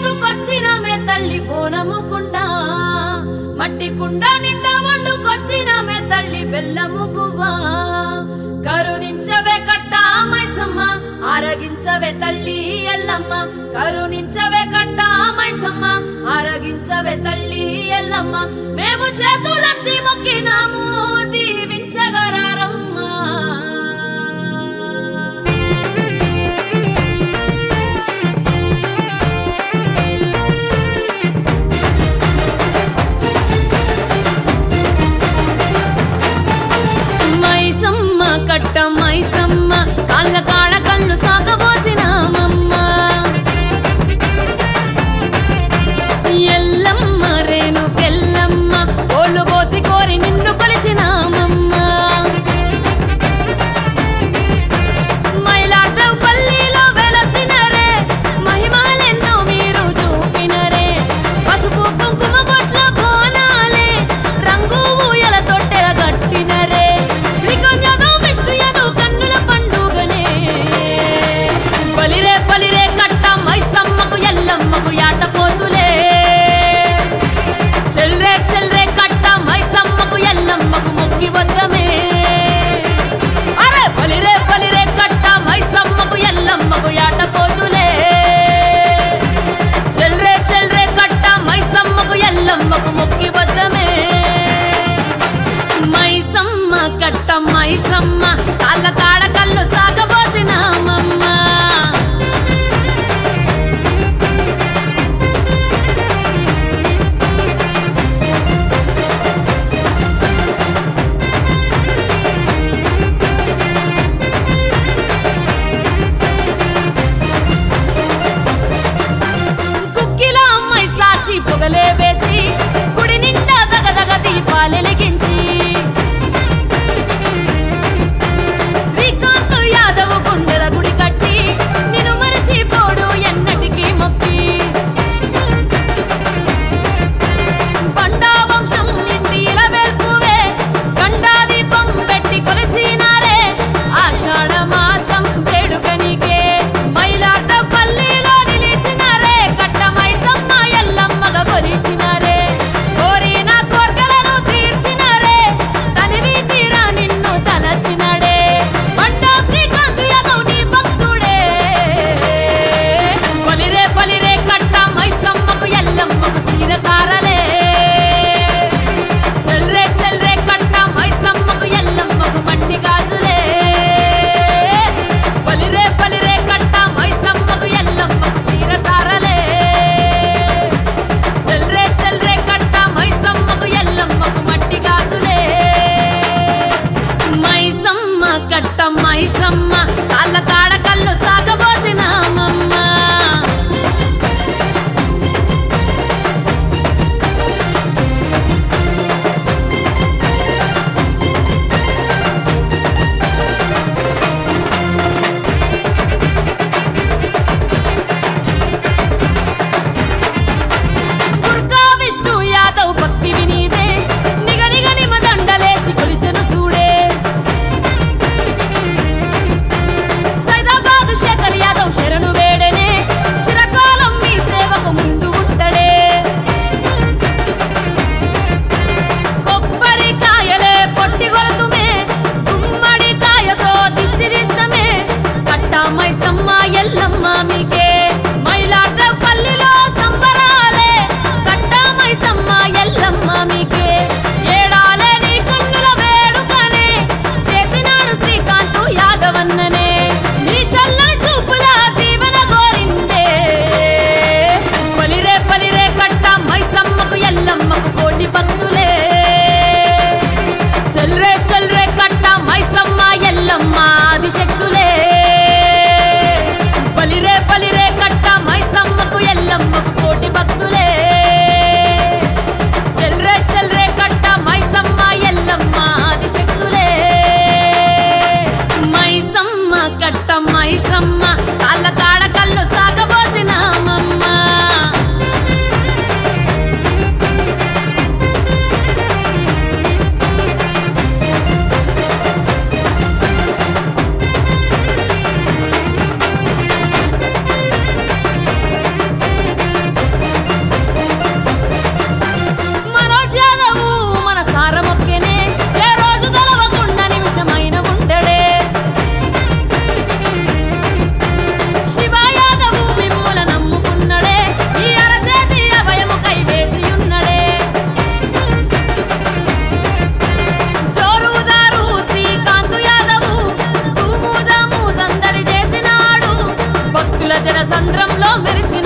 ఎత్తుకొచ్చినమే తల్లి బోనముకుండా మట్టి కుండ నిండా వండుకొచ్చినమే తల్లి బెల్లము పువ్వా కరుణించవే కట్ట మైసమ్మ ఆరగించవే తల్లి ఎల్లమ్మ కరుణించవే కట్ట మైసమ్మ ఆరగించవే తల్లి ఎల్లమ్మ మేము చేతులెత్తి మొక్కినాము దీవించగరారమ్మా మైసమ్మ కట్ట మైసమ్మ కాళ్ళ కాడ కళ్ళు సాకబోసినామమ్మ ఎల్లమ్మ రేణుకెల్లమ్మ కోళ్ళు కోసి కోరి నిన్ను కొలిచినామమ్మ మైలార్దవ్ పల్లిలో వెలసినరే మహిమాలెన్నో మీరు చూపినరే పసుపు కుంకుమ బొట్ల బోనాలే రంగు ఊయల తొట్టెల గట్టినరే శ్రీకన్యదో విష్ణు యదో కన్నుల పండుగనే బలిరే బలిరే కట్ట మైసమ్మకు ఎల్లమ్మకు యాటపోతులే చెల్రే చెల్రే కట్ట మైసమ్మకు ఎల్లమ్మకు మొక్కి వద్దమే అరే బలిరే బలిరే కట్ట మైసమ్మకు ఎల్లమ్మకు యాటపోతులే చెల్రే చెల్రే కట్ట మైసమ్మకు ఎల్లమ్మకు మొక్కి వద్దమే మైసమ్మ కట్ట మైసమ్మ కాళ్ళ కాడ కళ్ళు సాగబోసినామమ్మ కుక్కిలో అమ్మాయి సాచి పొగలే వేసి గుడి నిండా దగదగ దీపాలెలిగించి శ్రీకాంత్ యాదవ్ గుండెల గుడి కట్టి నిన్ను మరచిపోడు ఎన్నటికీ మొక్కి బండా వంశం ఇంటిల వెల్పువే గండా దీపం పెట్టి కొలిచినారే ఆషాఢ మాసం వేడుకనికే మైలాట పల్లిలో నిలిచినారే కట్ట మైసమ్మ ఎల్లమ్మగ కొలిచినారే కోరిన కోర్కెలను తీర్చినారే తనివి తీరా నిన్ను తలచినాడే బండా శ్రీకాంత్ యాదవ్ నీ భక్తుడే బలిరే బలిరే కట్ట మైసమ్మకు ఎల్లమ్మకు తీరసారలే చెల్రే చెల్రే కట్ట మైసమ్మకు ఎల్లమ్మకు మట్టి గాజులే బలిరే బలిరే కట్ట మైసమ్మకు ఎల్లమ్మకు తీరసారలే చెల్రే చెల్రే కట్ట మైసమ్మకు ఎల్లమ్మకు మట్టి గాజులే మైసమ్మ కట్ట మైసమ్మ కాళ్ళ కాడ కళ్ళు సాగబోసినామమ్మ దుర్గా విష్ణు యాదవ్ భక్తి వినీదే నిగ నిగ నిమ దండలేసి కొలిచెను సూడే సైదాబాద్ శేఖర్ యాదవ్ శరణు వేడనే చిరకాలం మీ సేవకు ముందు ఉంటడే కొబ్బరి కాయలే పొట్టి కొలతుమే గుమ్మడి కాయతో దిష్టి తీస్తమే కట్టామై సమ్మ ఎల్లమ్మ మీకే మైలార్ద పల్లిలో సంబరాలే కట్టామై సమ్మ ఎల్లమ్మ మీకే ఏడాలే నీ కన్నుల వేడుకనే చేసినాడు శ్రీకాంత్ యాదవన్ననే మీ చల్లని చూపుల దీవెన కోరిందే బలిరే బలిరే కట్ట మైసమ్మకు ఎల్లమ్మకు కోటి భక్తులే చెల్రే చెల్రే కట్ట మైసమ్మ ఎల్లమ్మ ఆదిశక్తులే బలిరే బలి సంద్రంలో మెరిసిన